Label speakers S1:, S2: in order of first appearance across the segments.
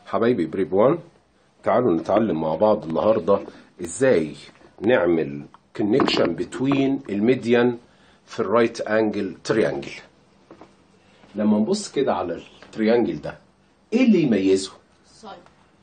S1: حبايبي بريب 1 تعالوا نتعلم مع بعض النهارده ازاي نعمل كونكشن بتوين الميديان في الرايت انجل تريانجل لما نبص كده على التريانجل ده ايه اللي يميزه
S2: ساين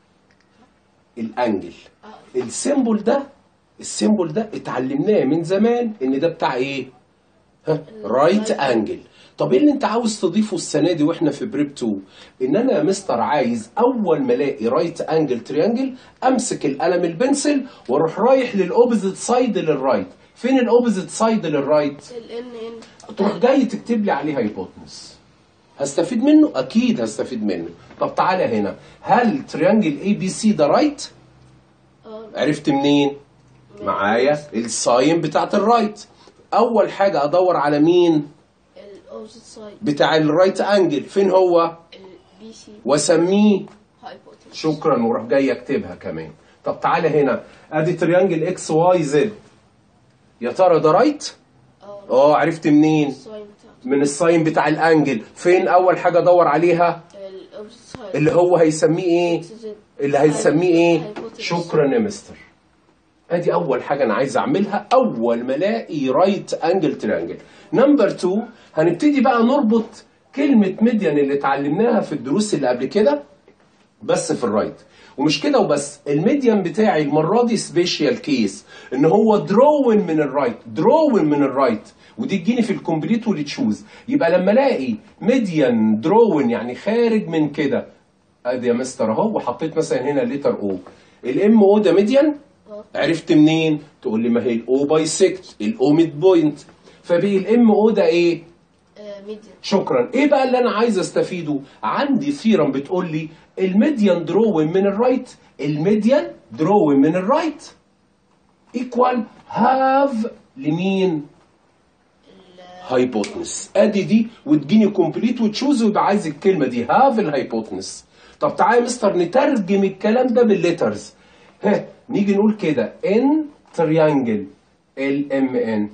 S1: الانجل السيمبل ده السيمبل ده اتعلمناه من زمان ان ده بتاع ايه ها رايت انجل طب ايه اللي انت عاوز تضيفه السنه دي واحنا في بريب 2 ان انا يا مستر عايز اول ما الاقي رايت انجل تريانجل امسك القلم البنسل واروح رايح للاوبزيت سايد للرايت فين الاوبزيت سايد للرايت
S2: ال ان ان
S1: تروح جاي تكتب لي عليه هايبوتنس هستفيد منه اكيد هستفيد منه طب تعالى هنا هل تريانجل اي بي سي ده رايت
S2: اه
S1: عرفت منين معايا الساين بتاعت الرايت اول حاجه ادور على مين
S2: الاوبزيت سايد
S1: بتاع الرايت انجل فين هو
S2: البي سي
S1: واسميه
S2: هايبوتنس
S1: شكرا وراح جاي اكتبها كمان طب تعالى هنا ادي تريانجل اكس واي زد يا ترى ده رايت
S2: اه
S1: اه عرفت منين
S2: الساين بتاعته
S1: من الساين بتاع الانجل فين اول حاجه ادور عليها
S2: الاوبزيت سايد
S1: اللي هو هيسميه ايه
S2: اكس زد
S1: اللي هيسميه ايه
S2: هايبوتنس.
S1: شكرا يا مستر ادي اول حاجه انا عايز اعملها اول ما الاقي رايت انجل تريانجل نمبر 2 هنبتدي بقى نربط كلمه ميديان اللي اتعلمناها في الدروس اللي قبل كده بس في الرايت ومش كده وبس الميديان بتاعي المره دي سبيشال كيس ان هو دروين من الرايت دروين من الرايت ودي تجيني في الكومبليت والتشوز يبقى لما الاقي ميديان دروين يعني خارج من كده ادي يا مستر اهو وحطيت مثلا هنا لتر او الام او ده ميديان
S2: اه
S1: عرفت منين تقول لي ما هي الاو بايسكت الاو ميد بوينت فبقي الام او ده ايه
S2: ميديان
S1: شكرا ايه بقى اللي انا عايز استفيده عندي ثيرم بتقول لي الميديان دروين من الرايت الميديان دروين من الرايت ايكوال هاف لمين هايبوتنس ادي دي وتجيني كومبليت وتشوز ويبقى عايز الكلمه دي هاف الهايبوتنس طب تعالى يا مستر نترجم الكلام ده بالليترز ها نيجي نقول كده ان تريانجل ال ام ان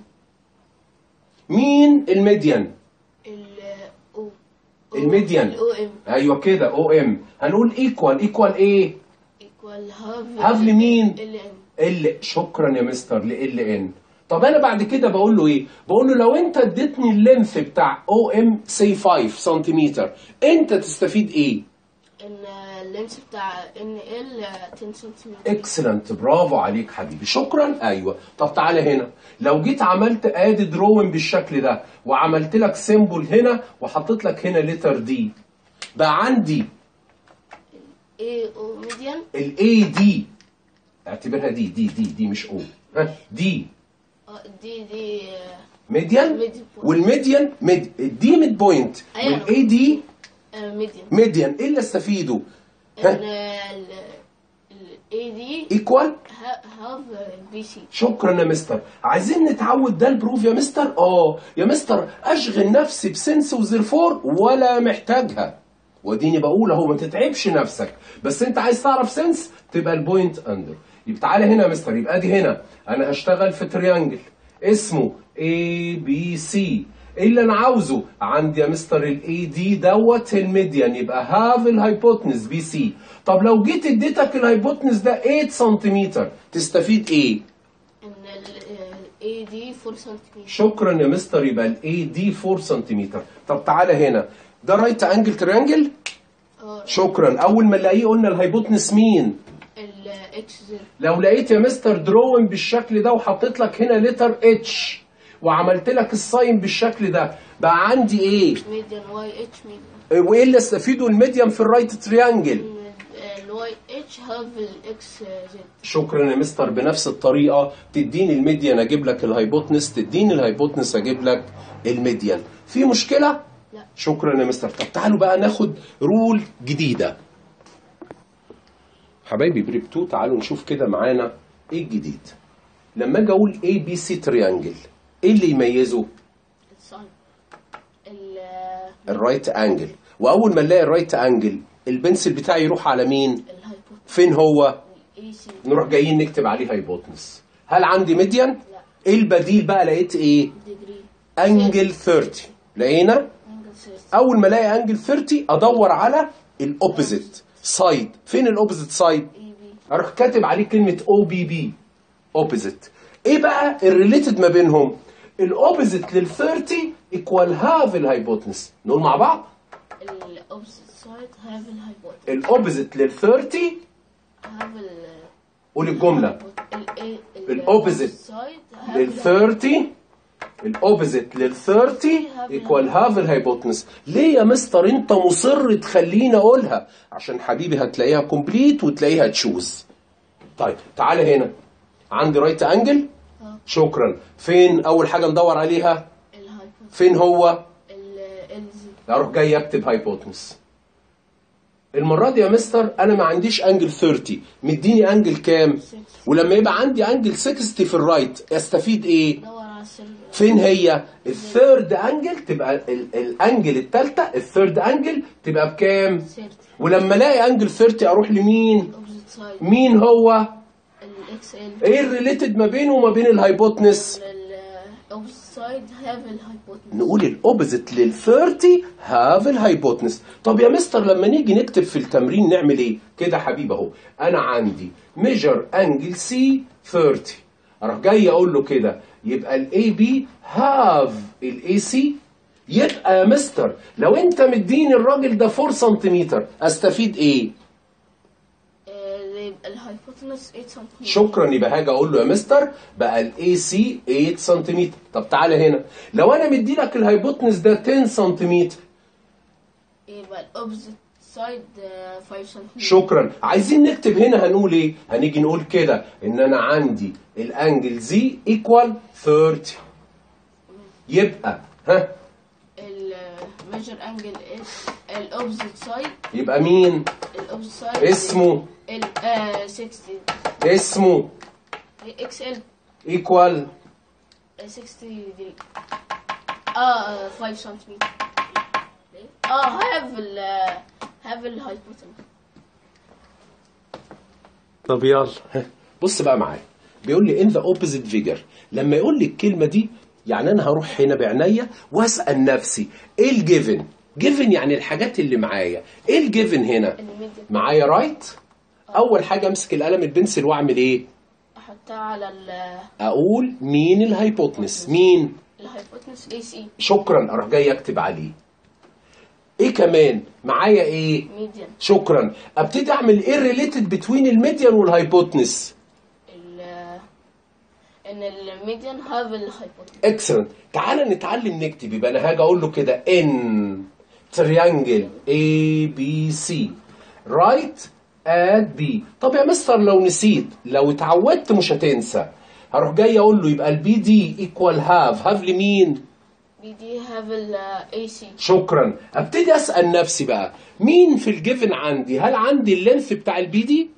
S1: مين الميديان
S2: ال او
S1: الميديان.
S2: الاو ام
S1: ايوه كده او ام هنقول ايكوال ايكوال ايه
S2: ايكوال هاف
S1: هاف لمين؟
S2: ال ان
S1: ال شكرا يا مستر ل ال ان طب انا بعد كده بقول له ايه بقول له لو انت اديتني اللينث بتاع او ام سي 5 سنتيمتر انت تستفيد ايه
S2: ان اللينس بتاع ان ال 10 سنتيمتر
S1: اكسلنت برافو عليك حبيبي شكرا ايوه طب تعالى هنا لو جيت عملت ادي دروين بالشكل ده وعملت لك سيمبل هنا وحطيت لك هنا لتر دي بقى عندي
S2: اي او ميديان
S1: الاي دي اعتبرها دي دي دي دي مش او ها دي
S2: اه دي دي
S1: ميديان
S2: Mid point.
S1: والميديان ميد الدي ميد بوينت
S2: أيوة.
S1: والاي دي
S2: ميديان
S1: ميديان ايه اللي استفيده
S2: ان
S1: ها
S2: الاي دي
S1: ايكوال
S2: هاف بي سي
S1: شكرا يا مستر عايزين نتعود ده البروف يا مستر اه يا مستر اشغل نفسي بسنس وزيرفور ولا محتاجها واديني بقول اهو ما تتعبش نفسك بس انت عايز تعرف سنس تبقى البوينت اندر يبقى تعالى هنا يا مستر يبقى ادي هنا انا هشتغل في تريانجل اسمه اي بي سي ايه اللي انا عاوزه عندي يا مستر الاي دي دوت الميديان يبقى هاف الهايبوتنس بي سي طب لو جيت اديتك الهايبوتنس ده 8 سنتيمتر تستفيد ايه
S2: ان الاي دي 4 سنتيمتر
S1: شكرا يا مستر يبقى الاي دي 4 سنتيمتر طب تعالى هنا ده رايت انجل تريانجل
S2: اه
S1: شكرا اول ما نلاقيه قلنا الهايبوتنس مين
S2: الاتش زد
S1: لو لقيت يا مستر دروين بالشكل ده وحطيت لك هنا لتر اتش وعملت لك الساين بالشكل ده بقى عندي ايه
S2: ميديان واي اتش ميديان
S1: وايه اللي استفيده الميديم في الرايت تريانجل
S2: الواي اتش هاف الاكس زد
S1: شكرا يا مستر بنفس الطريقه تديني الميديان اجيب لك الهايبوتنس تديني الهايبوتنس اجيب لك الميديان في مشكله
S2: لا
S1: شكرا يا مستر طب تعالوا بقى ناخد رول جديده حبايبي بريب 2 تعالوا نشوف كده معانا ايه الجديد لما اجي اقول اي بي سي تريانجل ايه اللي يميزه
S2: الساين ال
S1: الرايت انجل واول ما نلاقي الرايت انجل البنسل بتاعي يروح على مين
S2: الهايبوت
S1: فين هو
S2: الاي سي
S1: نروح جايين نكتب عليه هايبوتنس هل عندي ميديان
S2: لا
S1: ايه البديل بقى لقيت ايه
S2: ديجري
S1: انجل 30 لقينا
S2: انجل سيستم
S1: اول ما الاقي انجل 30 ادور على الاوبوزيت سايد فين الاوبوزيت سايد
S2: اي بي
S1: اروح كاتب عليه كلمه او بي بي اوبوزيت ايه بقى الريليتد ما بينهم الاوبوزيت لل 30 ايكوال هاف الهايبوتنس نقول مع بعض
S2: الاوبسيت سايد هاف الهايبوتنس
S1: الاوبوزيت لل 30
S2: هاف ال
S1: قول الجمله
S2: ال
S1: الأوبوزيت
S2: سايد
S1: لل 30 الاوبوزيت لل 30 ايكوال هاف الهايبوتنس ليه يا مستر انت مصر تخليني اقولها عشان حبيبي هتلاقيها كومبليت وتلاقيها تشوز طيب تعالى هنا عندي رايت انجل شكرا فين اول حاجه ندور عليها
S2: الهايبوتنس
S1: فين هو
S2: ال الزي
S1: اروح جاي اكتب هايبوتنس المره دي يا مستر انا ما عنديش انجل 30 مديني انجل كام ولما يبقى عندي انجل 60 في الرايت استفيد ايه
S2: دور على السيرفر
S1: فين هي الثيرد انجل تبقى ال- الانجل الثالثه الثيرد انجل تبقى بكام
S2: سيرتي
S1: ولما الاقي انجل 30 اروح لمين
S2: الاوبسيت سايد
S1: مين هو
S2: الاكس ال
S1: ايه الريليتد ما بينه وما بين الهايبوتنس
S2: الاوبسيت سايد هاف الهايبوتنس
S1: نقول الاوبوزيت لل 30 هاف الهايبوتنس طب يا مستر لما نيجي نكتب في التمرين نعمل ايه كده يا حبيبي اهو انا عندي ميجر انجل سي 30 اروح جاي اقول له كده يبقى الاي بي هاف الاي سي يبقى يا مستر لو انت مديني الراجل ده 4 سنتيمتر استفيد ايه
S2: يبقى الهايبوتنس 8 سنتيمتر
S1: شكرا يبقى هاجي اقول له يا مستر بقى الاي سي 8 سنتيمتر طب تعالى هنا لو انا مدي لك الهايبوتنس ده 10 سنتيمتر
S2: يبقى الاوبسيت سايد 5 سنتيمتر
S1: شكرا عايزين نكتب هنا هنقول ايه هنيجي نقول كده ان انا عندي الانجل زي ايكوال 30 يبقى ها
S2: الميجر انجل الاوبسيت سايد
S1: يبقى مين
S2: الاوبسيت سايد
S1: اسمه
S2: ال آه، 60
S1: اسمه
S2: اكس ال
S1: ايكوال
S2: 60 دي اه 5 سنتيمتر اه هاف ال هاف الهايبوتنس
S1: طب يلا بص بقى معايا بيقول لي ان ذا اوبوزيت فيجر لما يقول لي الكلمه دي يعني انا هروح هنا بعينيا واسال نفسي ايه الجيفن جيفن يعني الحاجات اللي معايا ايه الجيفن هنا
S2: الميديا
S1: معايا رايت اول حاجه امسك القلم البنسل واعمل ايه
S2: احطها على ال
S1: اقول مين الهايبوتنس مين
S2: الهايبوتنس اي سي
S1: شكرا اروح جاي اكتب عليه ايه كمان معايا ايه
S2: ميديان
S1: شكرا ابتدي اعمل ايه ريليتد بتوين الميديان والهايبوتنس
S2: ال ان الميديان هاف الهايبوتنس
S1: اكسلنت تعالى نتعلم نكتب يبقى انا هاجي اقول له كده ان تريانجل اي بي سي رايت ات بي طب يا مستر لو نسيت لو اتعودت مش هتنسى هروح جاي اقول له يبقى البي دي ايكوال هاف هاف لمين
S2: بي دي هاف الاي سي
S1: شكرا ابتدي اسال نفسي بقى مين في الجيفن عندي هل عندي اللينث بتاع البي دي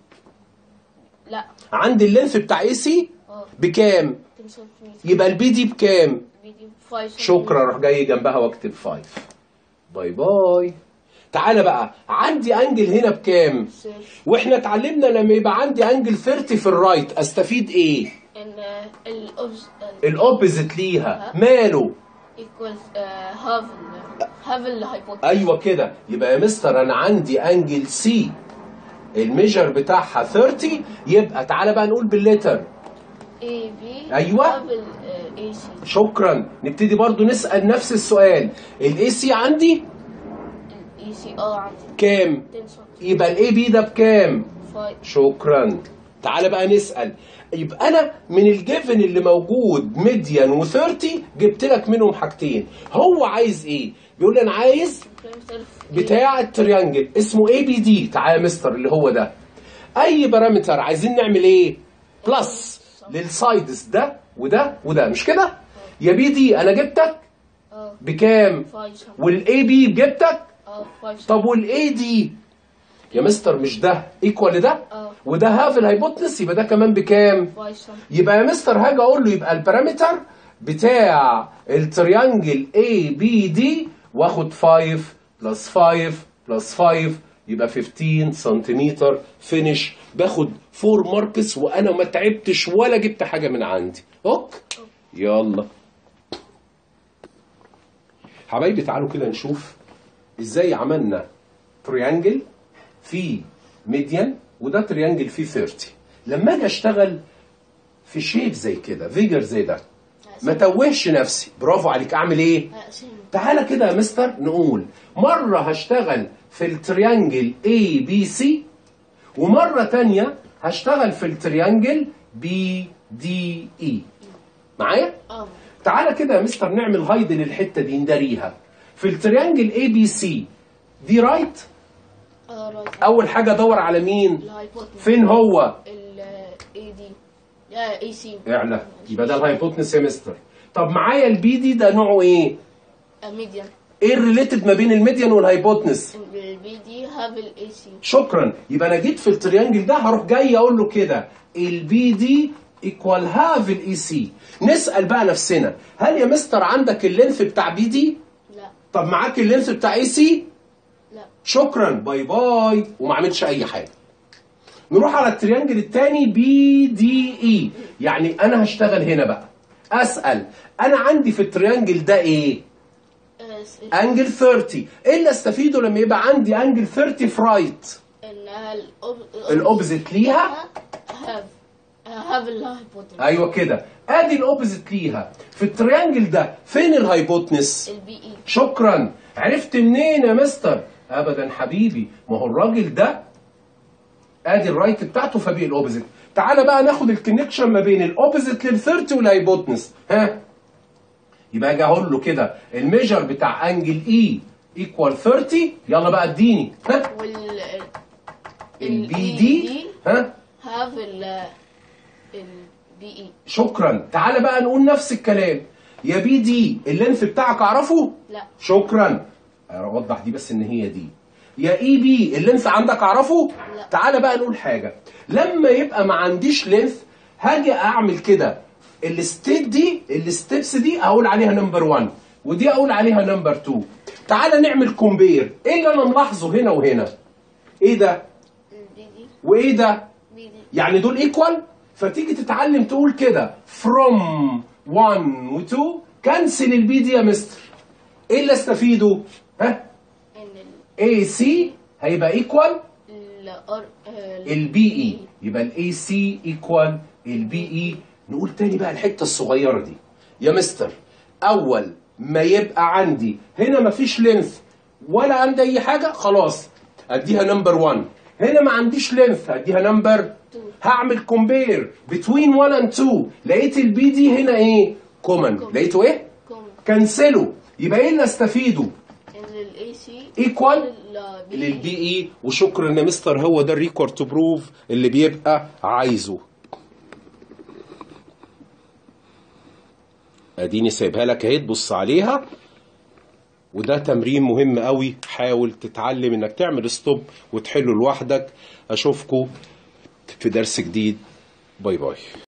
S2: لا
S1: عندي اللينث بتاع اي سي
S2: اه
S1: بكام
S2: 10 سنتيمتر
S1: يبقى البي دي بكام
S2: بي دي 5
S1: شكرا اروح جاي جنبها واكتب 5 باي باي تعالى بقى عندي انجل هنا بكام واحنا اتعلمنا لما يبقى عندي انجل 30 في الرايت استفيد ايه
S2: ان الاوبس
S1: الاوبوزيت ليها ماله
S2: ايكوال هاف هاف الهايبوتنس
S1: ايوه كده يبقى يا مستر انا عندي انجل سي الميجر بتاعها 30 يبقى تعالى بقى نقول بالليتر
S2: اي بي
S1: أيوة.
S2: هاف الاي سي
S1: شكرا نبتدي برضو نسال نفس السؤال الاي سي عندي
S2: الاي سي اه عندي
S1: كام
S2: 10 سنتيمتر
S1: يبقى الاي بي ده بكام
S2: 5
S1: شكرا تعالى بقى نسأل يبقى أنا من الجيفن اللي موجود ميديان و30 جبت لك منهم حاجتين هو عايز إيه؟ بيقول لي أنا عايز بتاع التريانجل اسمه اي بي دي تعالى يا مستر اللي هو ده أي بارامتر عايزين نعمل إيه؟ بلس للسايدز ده وده وده مش كده؟ يا بي دي أنا جبتك
S2: اه
S1: بكام؟
S2: 5 سنتيمتر
S1: والاي بي جبتك
S2: اه 5
S1: طب والاي دي يا مستر مش ده ايكوال لده
S2: اه
S1: وده هاف الهايبوتنس يبقى ده كمان بكام
S2: 5 سنتيمتر
S1: يبقى يا مستر هاجي اقول له يبقى البارامتر بتاع التريانجل اي بي دي واخد 5 بلس 5 بلس 5 يبقى 15 سنتيمتر فينش باخد 4 ماركس وانا ما تعبتش ولا جبت حاجه من عندي اوك يلا حبايبي تعالوا كده نشوف ازاي عملنا تريانجل في ميديان وده تريانجل فيه 30 لما اجي اشتغل في شيب زي كده فيجر زي ده ما توهش نفسي برافو عليك اعمل ايه
S2: هقسمه
S1: تعالى كده يا مستر نقول مرة هشتغل في التريانجل A B C ومرة تانية هشتغل في التريانجل B D E معايا؟
S2: اه
S1: تعالى كده يا مستر نعمل هايد للحتة دي نداريها في التريانجل A B C دي رايت
S2: اه رايت
S1: أول حاجة دور على مين؟
S2: الهايبوتنس
S1: فين هو؟
S2: ال اي دي لا اي سي
S1: اعلى يبقى ده الهايبوتنس يا مستر طب معايا البي دي ده نوعه ايه؟
S2: ميديان
S1: ايه الريليتد ما بين الميديان والهايبوتنس؟
S2: البي دي هاف الاي سي
S1: شكرا يبقى انا جيت في التريانجل ده هروح جاي اقول له كده البي دي ايكوال هاف الاي سي نسال بقى نفسنا هل يا مستر عندك اللينث بتاع بي دي
S2: لا
S1: طب معاك اللينث بتاع اي سي
S2: لا
S1: شكرا باي باي وما عملتش اي حاجه نروح على التريانجل الثاني بي دي اي يعني انا هشتغل هنا بقى اسال انا عندي في التريانجل ده ايه
S2: آه، س-
S1: انجل 30 ايه اللي استفيده لما يبقى عندي انجل 30 في رايت
S2: انها الأوب-
S1: الاوبزيت ليها
S2: هاف هاف الهايبوتنس
S1: ايوه كده ادي الاوبزيت ليها في التريانجل ده فين الهايبوتنس
S2: البي اي
S1: شكرا عرفت منين يا مستر ابدا حبيبي ما هو الراجل ده ادي الرايت بتاعته فبيه الاوبزيت تعالى بقى ناخد الكونكشن ما بين الاوبزيت لل30 والهايبوتنس ها يبقى اجي اقول له كده الميجر بتاع انجل اي ايكوال 30 يلا بقى اديني ها
S2: وال
S1: البي دي ها
S2: هاف ال البي اي
S1: شكرا تعالى بقى نقول نفس الكلام يا بي دي اللينث بتاعك اعرفه
S2: لا
S1: شكرا اوضح دي بس ان هي دي يا اي بي اللينث عندك اعرفه
S2: لا.
S1: تعالى بقى نقول حاجه لما يبقى ما عنديش لينث هاجي اعمل كده الستيت دي الستبس دي اقول عليها نمبر 1 ودي اقول عليها نمبر 2 تعالى نعمل كومبير ايه اللي انا ملاحظه هنا وهنا ايه ده
S2: البي دي
S1: وايه ده
S2: بي دي
S1: يعني دول ايكوال فتيجي تتعلم تقول كده from 1 و 2 كنسل البي دي يا مستر ايه اللي استفيده ها
S2: ان
S1: اي سي هيبقى ايكوال
S2: الار
S1: البي اي يبقى الاي سي ايكوال البي اي نقول تاني بقى الحته الصغيره دي يا مستر اول ما يبقى عندي هنا مفيش لينث ولا عندي اي حاجه خلاص اديها نمبر 1 هنا ما عنديش لينث اديها نمبر هعمل كومبير بتوين 1 اند 2 لقيت البي دي هنا ايه كومن لقيته ايه
S2: كوم
S1: كنسله يبقى ايه اللي استفيده
S2: ان الاي سي
S1: ايكوال للبي اي وشكرا يا مستر هو ده الريكورد تو بروف اللي بيبقى عايزه اديني سايبها لك اهي تبص عليها وده تمرين مهم قوي حاول تتعلم انك تعمل ستوب وتحله لوحدك اشوفكم في درس جديد باي باي